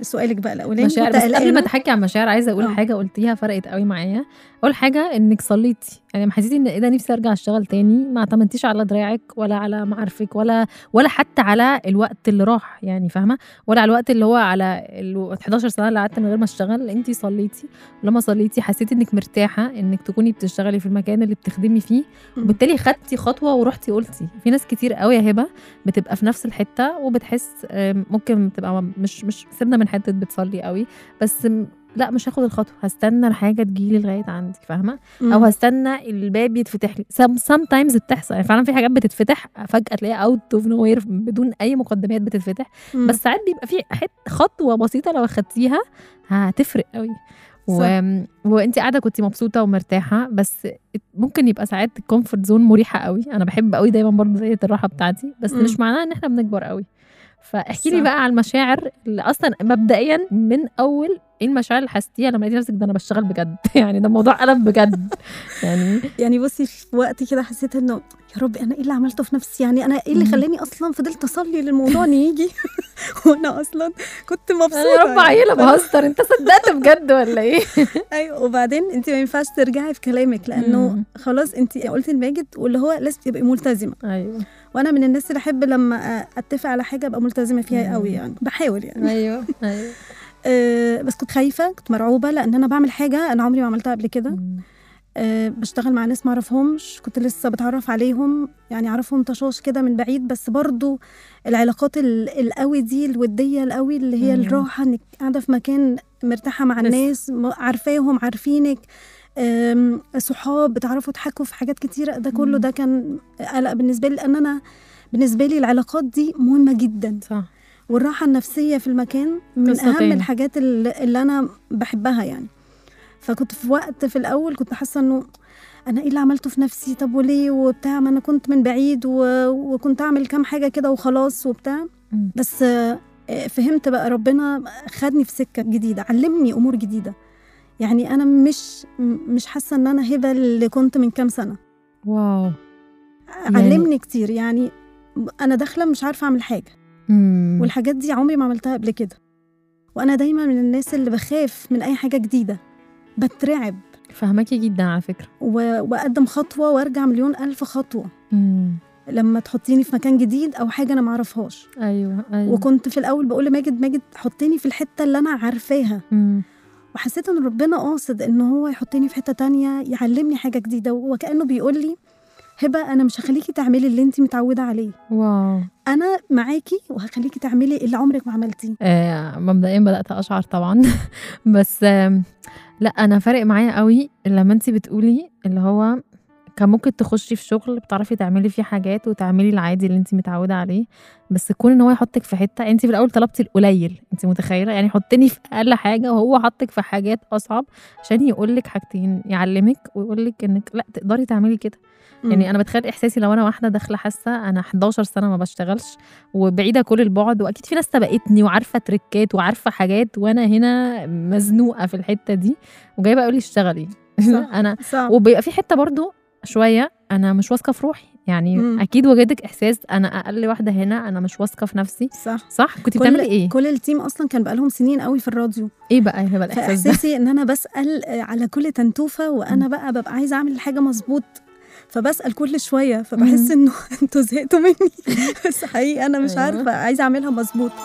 سؤالك بقى الاولاني مشاعر كنت بس قبل ما قلقانة. تحكي عن مشاعر عايزه اقول آه. حاجه قلتيها فرقت قوي معايا اول حاجه انك صليتي يعني لما حسيتي ان ايه ده نفسي ارجع اشتغل تاني ما اعتمدتيش على دراعك ولا على معارفك ولا ولا حتى على الوقت اللي راح يعني فاهمه ولا على الوقت اللي هو على ال 11 سنه اللي قعدت من غير ما اشتغل انت صليتي ولما صليتي حسيتي انك مرتاحه انك تكوني بتشتغلي في المكان اللي بتخدمي فيه مم. وبالتالي خدتي خطوه ورحتي قلتي في ناس كتير قوي يا هبه بتبقى في نفس الحته وبتحس آم، ممكن تبقى مش مش سيبنا من حته بتصلي قوي بس م- لا مش هاخد الخطوه هستنى الحاجه تجيلي لغايه عندي فاهمه مم. او هستنى الباب يتفتح لي سام تايمز بتحصل يعني فعلا في حاجات بتتفتح فجاه تلاقيها اوت اوف نو وير بدون اي مقدمات بتتفتح مم. بس ساعات بيبقى في حت خطوه بسيطه لو اخدتيها هتفرق قوي و... صح. وانت قاعده كنت مبسوطه ومرتاحه بس ممكن يبقى ساعات الكومفورت زون مريحه قوي انا بحب قوي دايما برضه زي الراحه بتاعتي بس مم. مش معناها ان احنا بنكبر قوي فاحكي لي صح. بقى على المشاعر اللي اصلا مبدئيا من اول ايه المشاعر اللي حسيتيها لما لقيتي نفسك ده انا بشتغل بجد يعني ده الموضوع قلب بجد يعني يعني بصي في وقت كده حسيت انه يا رب انا ايه اللي عملته في نفسي يعني انا ايه اللي مم. خلاني اصلا فضلت اصلي للموضوع ان يجي وانا اصلا كنت مبسوطه انا يا رب عيله بهزر انت صدقت بجد ولا ايه ايوه وبعدين انت ما ينفعش ترجعي في كلامك لانه مم. خلاص انت قلت الماجد واللي هو لازم تبقي ملتزمه ايوه وانا من الناس اللي احب لما اتفق على حاجه ابقى ملتزمه فيها مم. قوي يعني بحاول يعني ايوه ايوه أه بس كنت خايفه كنت مرعوبه لان انا بعمل حاجه انا عمري ما عملتها قبل كده أه بشتغل مع ناس ما اعرفهمش كنت لسه بتعرف عليهم يعني اعرفهم طشاش كده من بعيد بس برضو العلاقات ال- القوي دي الوديه القوي اللي هي مم. الراحه انك قاعده في مكان مرتاحه مع بس. الناس م- عارفاهم عارفينك أم، صحاب بتعرفوا تحكوا في حاجات كتيره ده كله مم. ده كان قلق بالنسبه لي لان انا بالنسبه لي العلاقات دي مهمه جدا صح والراحه النفسيه في المكان من قصة اهم تاني. الحاجات اللي, اللي انا بحبها يعني فكنت في وقت في الاول كنت حاسه انه انا ايه اللي عملته في نفسي طب وليه وبتاع ما انا كنت من بعيد و... وكنت اعمل كام حاجه كده وخلاص وبتاع مم. بس آه، فهمت بقى ربنا خدني في سكه جديده علمني امور جديده يعني انا مش مش حاسه ان انا هبه اللي كنت من كام سنه واو يعني- علمني كتير يعني انا داخله مش عارفه اعمل حاجه مم. والحاجات دي عمري ما عملتها قبل كده وانا دايما من الناس اللي بخاف من اي حاجه جديده بترعب فهماكي جدا على فكره و- واقدم خطوه وارجع مليون الف خطوه مم. لما تحطيني في مكان جديد او حاجه انا معرفهاش ايوه ايوه وكنت في الاول بقول لماجد ماجد حطيني في الحته اللي انا عارفاها مم. وحسيت ان ربنا قاصد ان هو يحطني في حته تانية يعلمني حاجه جديده وكانه بيقول لي هبه انا مش هخليكي تعملي اللي انت متعوده عليه واو انا معاكي وهخليكي تعملي اللي عمرك ما عملتيه آه مبدئيا بدات اشعر طبعا بس آم، لا انا فارق معايا قوي لما انت بتقولي اللي هو كان ممكن تخشي في شغل بتعرفي تعملي فيه حاجات وتعملي العادي اللي انت متعوده عليه بس كون ان هو يحطك في حته انت في الاول طلبتي القليل انت متخيله يعني حطني في اقل حاجه وهو حطك في حاجات اصعب عشان يقول لك حاجتين يعلمك ويقول لك انك لا تقدري تعملي كده يعني انا بتخيل احساسي لو انا واحده داخله حاسه انا 11 سنه ما بشتغلش وبعيده كل البعد واكيد في ناس سبقتني وعارفه تريكات وعارفه حاجات وانا هنا مزنوقه في الحته دي وجايه بقى يقول لي اشتغلي صح. انا صعب وبيبقى في حته برضو شويه انا مش واثقه في روحي يعني مم. اكيد وجدك احساس انا اقل واحده هنا انا مش واثقه في نفسي صح صح كنت كل- بتعملي ايه كل التيم اصلا كان بقالهم سنين قوي في الراديو ايه بقى ايه بقى الاحساس ده فاحساسي ان انا بسال على كل تنتوفه وانا بقى ببقى عايزه اعمل الحاجه مظبوط فبسال كل شويه فبحس مم. انه انتوا زهقتوا مني بس حقيقي انا مش أيوة. عارفه عايزه اعملها مظبوط